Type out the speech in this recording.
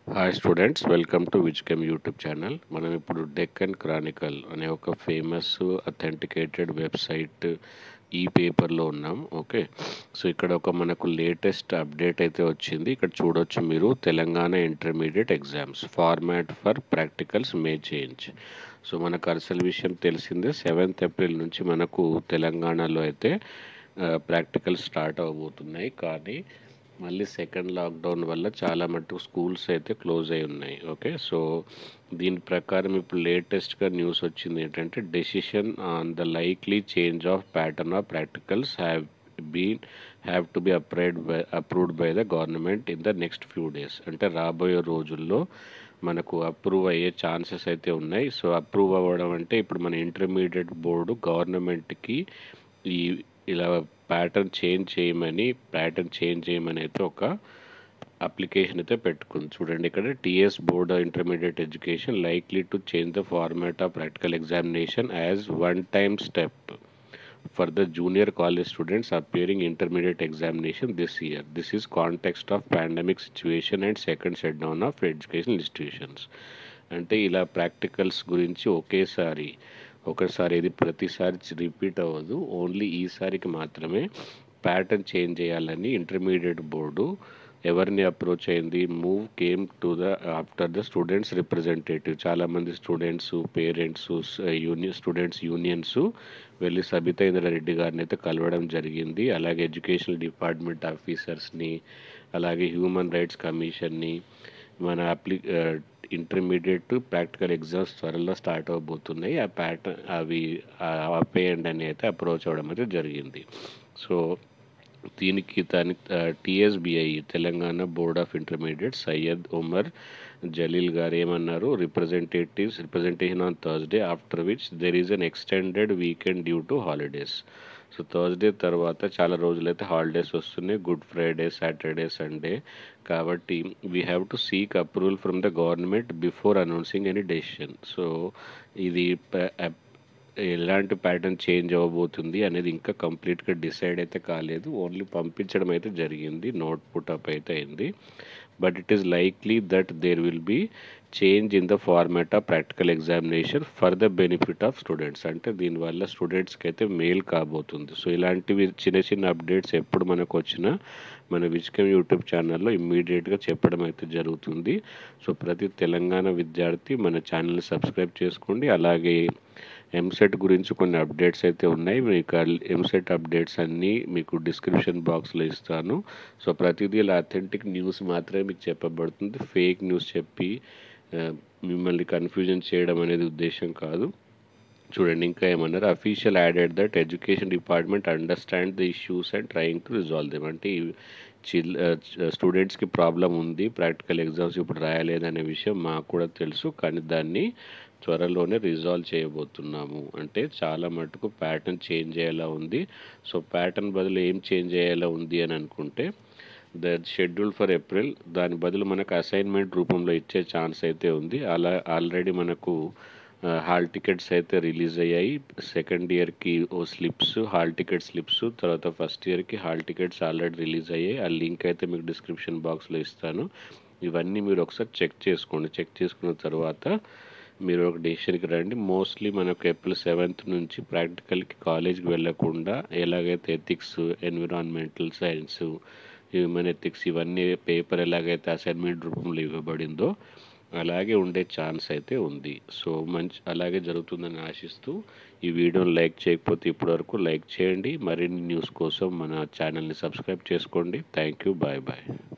Hi students welcome to విజ్కెమ్ YouTube channel మనం ఇప్పుడు డెక్కన్ క్రానికల్ అనే ఒక ఫేమస్ అథెంటికేటెడ్ వెబ్సైట్ ఈ పేపర్లో ఉన్నాం ఓకే సో ఇక్కడ ఒక మనకు లేటెస్ట్ అప్డేట్ అయితే వచ్చింది ఇక్కడ చూడొచ్చు మీరు Telangana intermediate exams format for practicals may change so మనకు అసలు విషయం తెలిసిందే సెవెంత్ ఏప్రిల్ నుంచి మనకు తెలంగాణలో అయితే ప్రాక్టికల్ స్టార్ట్ అవబోతున్నాయి కానీ మళ్ళీ సెకండ్ లాక్డౌన్ వల్ల చాలా మటుకు స్కూల్స్ అయితే క్లోజ్ అయి ఉన్నాయి ఓకే సో దీని ప్రకారం ఇప్పుడు లేటెస్ట్గా న్యూస్ వచ్చింది ఏంటంటే decision on the likely change of pattern of practicals have been have to be apprised by approved by the government in the next few days అంటే రాబోయే రోజుల్లో మనకు అప్రూవ్ అయ్యే ఛాన్సెస్ అయితే ఉన్నాయి సో అప్రూవ్ అవ్వడం అంటే ఇప్పుడు మన ఇంటర్మీడియట్ బోర్డు గవర్నమెంట్కి ఈ ఇలా ప్యాటర్న్ చేంజ్ చేయమని ప్యాటర్న్ చేంజ్ చేయమని అయితే ఒక అప్లికేషన్ అయితే పెట్టుకుంది చూడండి ఇక్కడ TS board intermediate education likely to change the format of practical examination as one time step for the junior college students appearing intermediate examination this year. This is context of pandemic situation and second shutdown of educational institutions. అంటే ఇలా practicals గురించి ఒకేసారి ఒకసారి ఇది ప్రతిసారి repeat అవ్వదు only ఈసారికి మాత్రమే ప్యాటర్న్ చేంజ్ చేయాలని ఇంటర్మీడియట్ బోర్డు ఎవరిని అప్రోచ్ అయింది move came to the after the students representative చాలామంది students parents union students unions వెళ్ళి సబితా ఇంద్రారెడ్డి గారిని అయితే కలవడం జరిగింది అలాగే ఎడ్యుకేషనల్ డిపార్ట్మెంట్ ఆఫీసర్స్ని అలాగే హ్యూమన్ రైట్స్ కమిషన్ని మన అప్లి ఇంటర్మీడియట్ ప్రాక్టికల్ ఎగ్జామ్స్ త్వరలో స్టార్ట్ అవబోతున్నాయి ఆ ప్యాటర్న్ అవి ఆపేయండి అని అయితే అప్రోచ్ అవ్వడం అయితే జరిగింది సో దీనికి దాని TSBIE Telangana board of intermediate Syed Umar Jaleel గారు ఏమన్నారు representatives representation on Thursday after which there is an extended weekend due to holidays so Thursday తర్వాత చాలా రోజులైతే హాలిడేస్ వస్తున్నాయి గుడ్ ఫ్రైడే సాటర్డే సండే కాబట్టి we have to seek approval from the government before announcing any decision so ఇది ఎలాంటి pattern change అవ్వబోతుంది అనేది ఇంకా కంప్లీట్గా డిసైడ్ అయితే కాలేదు ఓన్లీ పంపించడం అయితే జరిగింది నోట్ పుటప్ అయితే అయింది but it is likely that there will be change in the format of practical examination for the benefit of students అంటే దీనివల్ల స్టూడెంట్స్కి అయితే మెయిల్ కాబోతుంది సో ఇలాంటివి చిన్న చిన్న అప్డేట్స్ ఎప్పుడు మనకు వచ్చినా మన విజ్కమ్ యూట్యూబ్ ఛానల్లో ఇమ్మీడియట్గా చెప్పడం అయితే జరుగుతుంది సో ప్రతి తెలంగాణ విద్యార్థి మన ఛానల్ని సబ్స్క్రైబ్ చేసుకోండి అలాగే ఎంసెట్ గురించి కొన్ని అప్డేట్స్ అయితే ఉన్నాయి మీకు ఎంసెట్ అప్డేట్స్ అన్నీ మీకు డిస్క్రిప్షన్ బాక్స్లో ఇస్తాను సో ప్రతిదీ ఇలా అథెంటిక్ న్యూస్ మాత్రమే మీకు చెప్పబడుతుంది ఫేక్ న్యూస్ చెప్పి మిమ్మల్ని కన్ఫ్యూజన్ చేయడం అనేది ఉద్దేశం కాదు చూడండి ఇంకా ఏమన్నారు official added that education department understand the issues and trying to resolve them అంటే చిల్ స్టూడెంట్స్కి ప్రాబ్లం ఉంది ప్రాక్టికల్ ఎగ్జామ్స్ ఇప్పుడు రాయలేదనే విషయం మాకు కూడా తెలుసు కానీ దాన్ని త్వరలోనే రిజాల్వ్ చేయబోతున్నాము అంటే చాలా మటుకు ప్యాటర్న్ చేంజ్ అయ్యేలా ఉంది సో ప్యాటర్న్ బదులు ఏం చేంజ్ అయ్యేలా ఉంది అని అనుకుంటే ద షెడ్యూల్ ఫర్ ఏప్రిల్ దాని బదులు మనకు అసైన్మెంట్ రూపంలో ఇచ్చే ఛాన్స్ అయితే ఉంది అలా ఆల్రెడీ మనకు హాల్ టికెట్స్ అయితే రిలీజ్ అయ్యాయి సెకండ్ ఇయర్కి ఓ స్లిప్స్ హాల్ టికెట్ స్లిప్స్ తర్వాత ఫస్ట్ ఇయర్కి హాల్ టికెట్స్ ఆల్రెడీ రిలీజ్ అయ్యాయి ఆ లింక్ అయితే మీకు డిస్క్రిప్షన్ బాక్స్లో ఇస్తాను ఇవన్నీ మీరు ఒకసారి చెక్ చేసుకోండి చెక్ చేసుకున్న తర్వాత మీరు ఒక డెసిషన్కి రండి మోస్ట్లీ మనకు ఏప్రిల్ సెవెంత్ నుంచి ప్రాక్టికల్కి కాలేజ్కి వెళ్ళకుండా ఎలాగైతే ethics environmental science human ethics ఇవన్నీ పేపర్ ఎలాగైతే అసైన్మెంట్ రూపంలో ఇవ్వబడిందో అలాగే ఉండే ఛాన్స్ అయితే ఉంది సో మంచి అలాగే జరుగుతుందని ఆశిస్తూ ఈ వీడియోని లైక్ చేయకపోతే ఇప్పటివరకు లైక్ చేయండి మరిన్ని న్యూస్ కోసం మన ఛానల్ని సబ్స్క్రైబ్ చేసుకోండి థ్యాంక్ యూ బాయ్ బాయ్